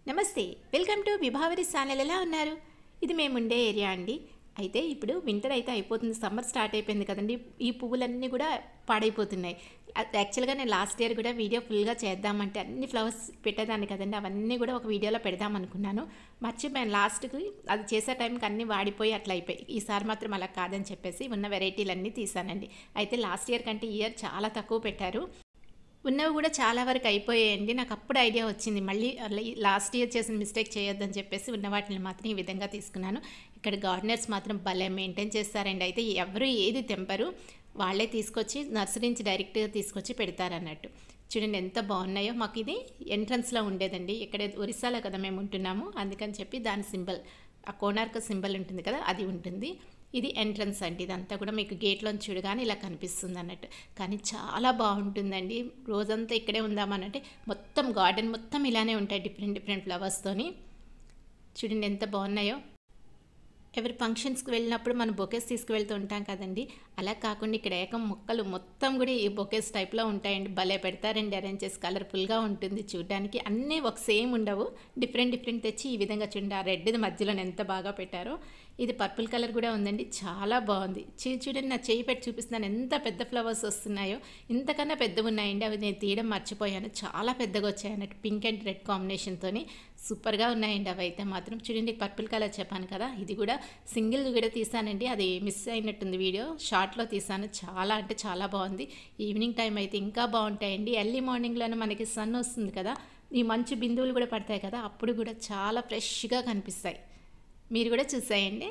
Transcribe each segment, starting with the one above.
నమస్తే welcome to Vibhavari channel ఎలా ఉన్నారు ఇది మేముండే ఏరియా అండి అయితే ఇప్పుడు వింటర్ అయితే అయిపోతుంది సమ్మర్ స్టార్ట్ అయిపోయింది కదండి ఈ పువ్వులన్నీ కూడా పాడైపోతున్నాయి అది యాక్చువల్గా నేను లాస్ట్ ఇయర్ కూడా వీడియో ఫుల్గా చేద్దామంటే అన్ని ఫ్లవర్స్ పెట్టేదాన్ని కదండి అవన్నీ కూడా ఒక వీడియోలో పెడదాం అనుకున్నాను మర్చిపోయాను లాస్ట్కి అది చేసే టైంకి అన్నీ వాడిపోయి అట్లా అయిపోయి ఈసారి మాత్రం అలా కాదని చెప్పేసి ఉన్న వెరైటీలన్నీ తీసానండి అయితే లాస్ట్ ఇయర్ కంటే ఈ ఇయర్ చాలా తక్కువ పెట్టారు ఉన్నవి కూడా చాలా వరకు అయిపోయాయండి నాకు అప్పుడు ఐడియా వచ్చింది మళ్ళీ అలా ఈ లాస్ట్ ఇయర్ చేసిన మిస్టేక్ చేయొద్దని చెప్పేసి ఉన్న వాటిని మాత్రం ఈ విధంగా తీసుకున్నాను ఇక్కడ గార్డెనర్స్ మాత్రం భలే మెయింటైన్ చేస్తారండి అయితే ఎవరు ఏది తెంపరు వాళ్ళే తీసుకొచ్చి నర్సరీ నుంచి డైరెక్ట్గా తీసుకొచ్చి పెడతారన్నట్టు చూడండి ఎంత బాగున్నాయో మాకు ఇది ఎంట్రన్స్లో ఉండేదండి ఇక్కడ ఒరిస్సాలో కదా మేము ఉంటున్నాము అందుకని చెప్పి దాని సింబల్ ఆ కోనార్క సింబల్ ఉంటుంది కదా అది ఉంటుంది ఇది ఎంట్రన్స్ అండి ఇదంతా కూడా మీకు గేట్లోంచి చూడగానే ఇలా కనిపిస్తుంది అన్నట్టు కానీ చాలా బాగుంటుందండి రోజంతా ఇక్కడే ఉందామనంటే మొత్తం గార్డెన్ మొత్తం ఇలానే ఉంటాయి డిఫరెంట్ డిఫరెంట్ ఫ్లవర్స్తోని చూడండి ఎంత బాగున్నాయో ఎవరి ఫంక్షన్స్కి వెళ్ళినప్పుడు మనం బొకేస్ తీసుకువెళ్తూ ఉంటాం కదండి అలా కాకుండా ఇక్కడ ఏకం మొక్కలు మొత్తం కూడా ఈ బొకేస్ టైప్లో ఉంటాయండి భలే పెడతారండి అరేంజ్ చేసి కలర్ఫుల్గా ఉంటుంది చూడడానికి అన్నీ ఒక సేమ్ ఉండవు డిఫరెంట్ డిఫరెంట్ తెచ్చి ఈ విధంగా చూడండి ఆ రెడ్ది మధ్యలో ఎంత బాగా పెట్టారో ఇది పర్పుల్ కలర్ కూడా ఉందండి చాలా బాగుంది చూ చూడండి నా చేయి పెట్టి చూపిస్తున్నాను ఎంత పెద్ద ఫ్లవర్స్ వస్తున్నాయో ఇంతకన్నా పెద్దగా ఉన్నాయండి అవి నేను తీయడం మర్చిపోయాను చాలా పెద్దగా వచ్చాయి అన్నట్టు పింక్ అండ్ రెడ్ కాంబినేషన్తోని సూపర్గా ఉన్నాయండి అవి అయితే మాత్రం చూడండి పర్పుల్ కలర్ చెప్పాను కదా ఇది కూడా సింగిల్ కూడా తీసానండి అది మిస్ అయినట్టుంది వీడియో షార్ట్లో తీసాను చాలా అంటే చాలా బాగుంది ఈవినింగ్ టైం అయితే ఇంకా బాగుంటాయండి ఎర్లీ మార్నింగ్లోనే మనకి సన్ వస్తుంది కదా ఈ మంచు బిందువులు కూడా పడతాయి కదా అప్పుడు కూడా చాలా ఫ్రెష్గా కనిపిస్తాయి మీరు కూడా చూసాయండి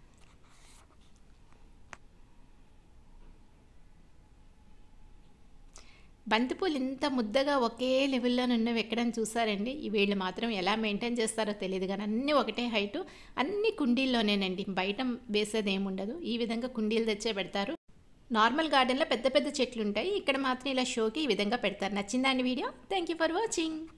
బంతిపూలు ఇంత ముద్దగా ఒకే లెవెల్లో ఉన్నవి ఎక్కడని చూసారండి ఈ వీళ్ళు మాత్రం ఎలా మెయింటైన్ చేస్తారో తెలియదు కానీ అన్నీ ఒకటే హైటు అన్ని కుండీల్లోనేనండి బయట వేసేది ఏముండదు ఈ విధంగా కుండీలు తెచ్చే పెడతారు నార్మల్ గార్డెన్లో పెద్ద పెద్ద చెట్లు ఉంటాయి ఇక్కడ మాత్రం ఇలా షోకి ఈ విధంగా పెడతారు నచ్చిందా అండి video thank you for watching